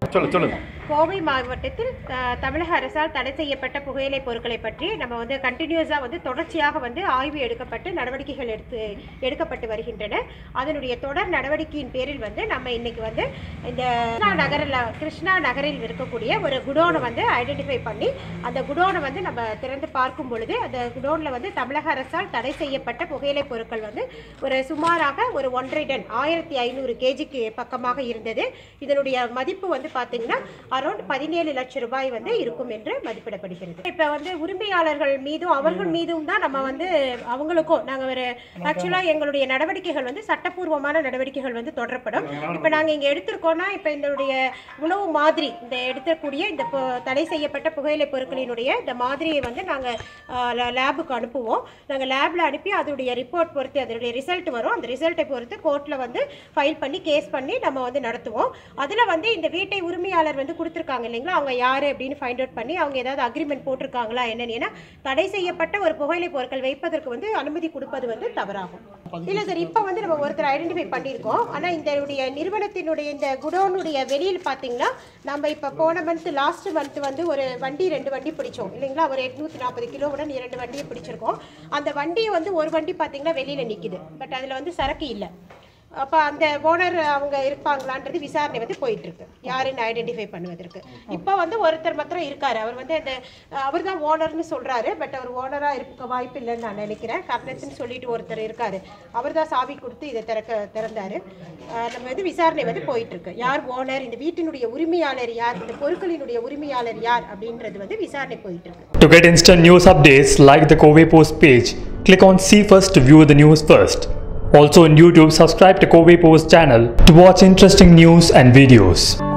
சொல்லு சொல்லுங்க கோவை மாவட்டத்தில் அஹ், தமிழக அரசால் தடை செய்யப்பட்ட புகையிலை பொருட்களை பற்றி நம்ம வந்து கண்டினியூஸாக வந்து தொடர்ச்சியாக வந்து ஆய்வு எடுக்கப்பட்டு நடவடிக்கைகள் எடுத்து எடுக்கப்பட்டு வருகின்றன அதனுடைய தொடர் நடவடிக்கையின் பேரில் வந்து நம்ம இன்னைக்கு வந்து இந்த கிருஷ்ணா நகரில் கிருஷ்ணா நகரில் இருக்கக்கூடிய ஒரு குடோனை வந்து ஐடென்டிஃபை பண்ணி அந்த குடோனை வந்து நம்ம திறந்து பார்க்கும் பொழுது அந்த குடோனில் வந்து தமிழக அரசால் தடை செய்யப்பட்ட புகையிலை பொருட்கள் வந்து ஒரு சுமாராக ஒரு ஒன்றரை டன் ஆயிரத்தி ஐநூறு கேஜிக்கு பக்கமாக இருந்தது இதனுடைய மதிப்பு வந்து பார்த்தீங்கன்னா அரௌண்ட் பதினேழு லட்சம் ரூபாய் வந்து இருக்கும் என்று மதிப்பிடப்படுகிறது இப்போ வந்து உரிமையாளர்கள் மீதும் அவர்கள் மீதும் தான் நம்ம வந்து அவங்களுக்கும் நாங்கள் ஒரு ஆக்சுவலாக எங்களுடைய நடவடிக்கைகள் வந்து சட்டப்பூர்வமான நடவடிக்கைகள் வந்து தொடரப்படும் இப்போ நாங்கள் இங்கே எடுத்திருக்கோம்னா இப்போ இதனுடைய உணவு மாதிரி இந்த எடுக்கக்கூடிய இந்த பு- தடை செய்யப்பட்ட புகையிலை பொருட்களினுடைய இந்த மாதிரியை வந்து நாங்கள் லேபுக்கு அனுப்புவோம் நாங்கள் லேபில் அனுப்பி அதனுடைய ரிப்போர்ட் பொறுத்து அதனுடைய ரிசல்ட் வரும் அந்த ரிசல்ட்டை பொறுத்து கோர்ட்டில் வந்து ஃபைல் பண்ணி கேஸ் பண்ணி நம்ம வந்து நடத்துவோம் அதில் வந்து இந்த வீட்டை உரிமையாளர் வந்து கொடுத்துருக்காங்க இல்லைங்களா அவங்க யார் அப்படின்னு ஃபைண்ட் அவுட் பண்ணி அவங்க ஏதாவது அக்ரிமெண்ட் போட்டிருக்காங்களா என்னன்னு ஏன்னா தடை செய்யப்பட்ட ஒரு புகையிலை பொருட்கள் வைப்பதற்கு வந்து அனுமதி கொடுப்பது வந்து தவறாகும் இல்லை சார் இப்போ வந்து நம்ம ஒருத்தர் ஐடென்டிஃபை பண்ணியிருக்கோம் ஆனால் இந்த நிறுவனத்தினுடைய இந்த குடோனுடைய வெளியில் பார்த்தீங்கன்னா நம்ம இப்போ போன மந்த் லாஸ்ட் மந்த் வந்து ஒரு வண்டி ரெண்டு வண்டி பிடிச்சோம் இல்லைங்களா ஒரு எட்நூற்றி நாற்பது கிலோவுடன் இரண்டு வண்டியை பிடிச்சிருக்கோம் அந்த வண்டியை வந்து ஒரு வண்டி பார்த்தீங்கன்னா வெளியில் நிற்கிது பட் அதில் வந்து சரக்கு இல்லை அப்போ அந்த ஓனர் அவங்க இருப்பாங்களான்றது விசாரணை வந்து போயிட்டு இருக்கு யாருன்னு ஐடென்டிஃபை பண்ணுவதற்கு இப்போ வந்து ஒருத்தர் மாத்திரம் இருக்காரு அவர் வந்து அந்த அவர் தான் ஓனர்னு சொல்றாரு பட் அவர் ஓனராக இருக்க வாய்ப்பு இல்லைன்னு நான் நினைக்கிறேன் கர்ணத்னு சொல்லிட்டு ஒருத்தர் இருக்காரு அவர் தான் சாவி கொடுத்து இதை திறக்க திறந்தாரு அஹ் நம்ம வந்து விசாரணை வந்து போயிட்டு இருக்கு யார் ஓனர் இந்த வீட்டினுடைய உரிமையாளர் யார் இந்த பொருட்களினுடைய உரிமையாளர் யார் அப்படின்றது வந்து விசாரணை போயிட்டு இருக்கு To get instant news updates, like the Kove Post page. Click on See First to view the news first. Also on YouTube, subscribe to Kove Post channel to watch interesting news and videos.